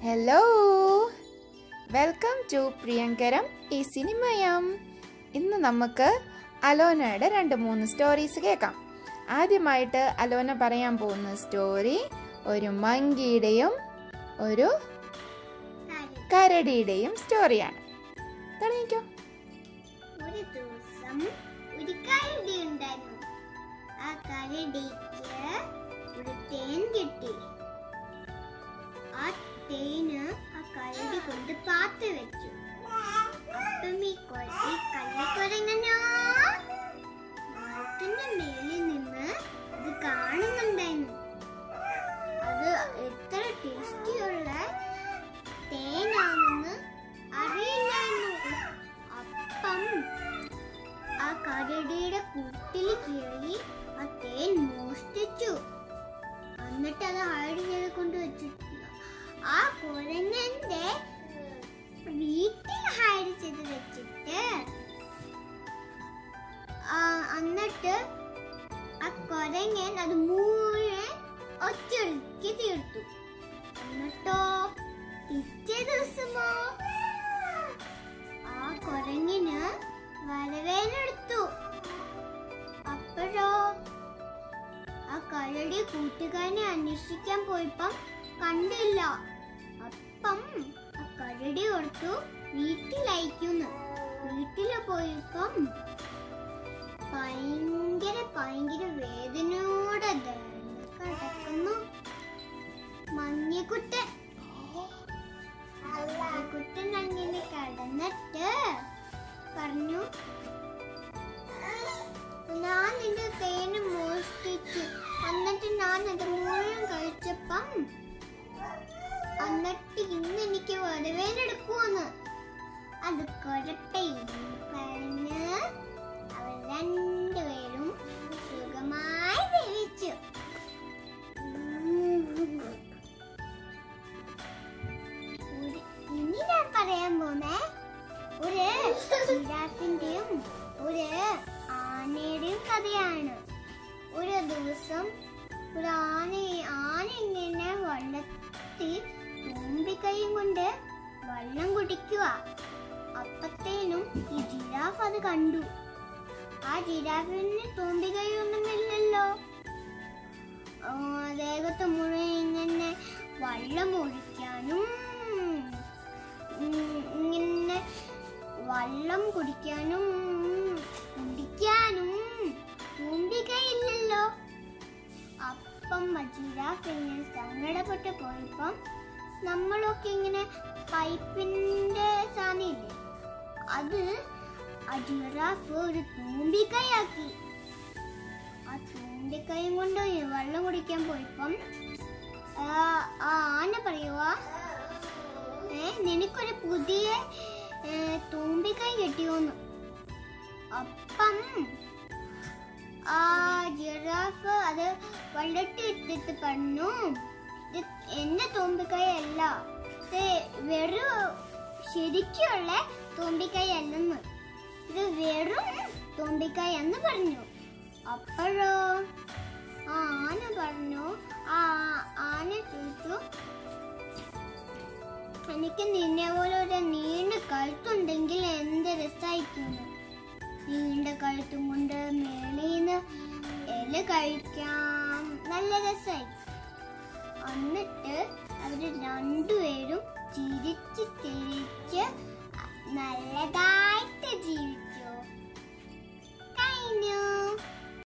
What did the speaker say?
hello welcome to പ്രിയങ്കരം ഈ സിനിമയം ഇന്ന് നമുക്ക് അലോനയുടെ രണ്ട് മൂന്ന് സ്റ്റോറീസ് കേൾക്കാം ആദ്യമായിട്ട് അലോന പറയാൻ പോകുന്ന സ്റ്റോറി ഒരു മങ്കിയുടെയും ഒരു കരടിയുടെയും സ്റ്റോറിയാണ് തുടങ്ങിക്കോ ഒരു ദിവസം ഒരു കരടി ഉണ്ടായിരുന്നു ആ കരടിക്ക് ഒരു തേൻ കിട്ടി ആ തേന് ആ കരടി കൊണ്ട് പാത്ത് വെച്ചു അപ്പം ഈ കൊരടി കള്ളിക്കൊരങ്ങനോ മരത്തിന്റെ മേലിൽ നിന്ന് ഇത് കാണുന്നുണ്ടായിരുന്നു അത് എത്ര ടേസ്റ്റിയുള്ള തേനാണെന്ന് അറിയില്ലായിരുന്നു അപ്പം ആ കരടിയുടെ കൂട്ടിൽ കയറി ആ തേൻ മോഷ്ടിച്ചു എന്നിട്ട് അത് ഹൈഡ് ചെയ്ത് കൊണ്ട് വെച്ചിട്ടുണ്ട് ആ കുരങ്ങന്റെ വീട്ടിൽ ഹൈഡ് ചെയ്ത് വെച്ചിട്ട് ആ, എന്നിട്ട് ആ കുരങ്ങൻ അത് മുഴുവൻ ഒറ്റയൊഴുക്കി തീർത്തു എന്നിട്ടോ പിറ്റേ ദിവസമോ ആ കുരങ്ങിന് വരവേലെടുത്തു അപ്പോഴോ ആ കരടി കൂട്ടുകാരനെ അന്വേഷിക്കാൻ പോയപ്പം കണ്ടില്ല അപ്പം ആ കരടി ഓർത്തു വീട്ടിലയക്കുന്നു വീട്ടില് പോയപ്പം ഭയങ്കര ഭയങ്കര വേദനയോടെ ദണ്ണ് കിടക്കുന്നു മഞ്ഞക്കുട്ടൻ കുട്ടൻ അങ്ങനെ കടന്നിട്ട് പറഞ്ഞു ഞാൻ നിന്റെ തേന് മോഷ്ടിച്ചു എന്നിട്ട് ഞാൻ അത് മുഴുവൻ കഴിച്ചപ്പം എന്നിട്ട് ഇന്ന് എനിക്ക് വരവേനെടുക്കുവന്ന് അത് കുഴപ്പമില്ല പറഞ്ഞ് അവർ രണ്ടുപേരും സുഖമായി ജീവിച്ചു ഒരു- ഇനി ഞാൻ പറയാൻ പോന്നേ ഒരു ജിറാഫിന്റെയും ഒരു ആനയുടെയും കഥയാണ് ഒരു ദിവസം ഒരു ആന ആന ഇങ്ങനെ വെള്ളത്തിൽ തുമ്പിക്കൈയും കൊണ്ട് വെള്ളം കുടിക്കുക അപ്പത്തേനും ഈ ജിറാഫ് അത് കണ്ടു ആ ജിറാഫിന് തുമ്പിക്കൈയൊന്നുമില്ലല്ലോ ആ, ദേഹത്ത് മുഴുവൻ ഇങ്ങനെ വെള്ളം ഒഴിക്കാനും ഉം, ഇങ്ങനെ വെള്ളം കുടിക്കാനും കുടിക്കാനും തുമ്പിക്കൈയില്ലല്ലോ അപ്പം ജിറാഫ് ഇങ്ങനെ സങ്കടപ്പെട്ട് പോയപ്പം നമ്മളൊക്കെ ഇങ്ങനെ പൈപ്പിന്റെ സാധനമില്ലേ അത് ആ ജിറാഫ് ഒരു തുമ്പിക്കൈയാക്കി ആ തുമ്പിക്കൈയും കൊണ്ട് ഈ വെള്ളം കുടിക്കാൻ പോയപ്പം ആ ആ ആന പറയുവാ ഏ നിനക്കൊരു പുതിയ ഏ, തുമ്പിക്കൈ കിട്ടിയോന്ന് അപ്പം ആ ജിറാഫ് അത് വെള്ളത്തിൽ ഇട്ടിട്ട് പറഞ്ഞു ഇത് എന്റെ തുമ്പിക്കൈ അല്ല ഇത് വെറും ശരിക്കുള്ള തുമ്പിക്കൈ അല്ലെന്ന് ഇത് വെറും തുമ്പിക്കൈ എന്ന് പറഞ്ഞു അപ്പോഴോ ആ ആന പറഞ്ഞു ആ ആന ചോദിച്ചു എനിക്ക് നിന്നെ പോലെ ഒരു നീണ്ട കഴുത്തുണ്ടെങ്കിൽ എന്ത് രസമായിരിക്കുന്നു നീണ്ട കഴുത്തും കൊണ്ട് മേളീന്ന് ഇല കഴിക്കാം നല്ല രസമായി എന്നിട്ട് അവര് രണ്ടുപേരും ചിരിച്ച് ചിരിച്ച് നല്ലതായിട്ട് ജീവിച്ചു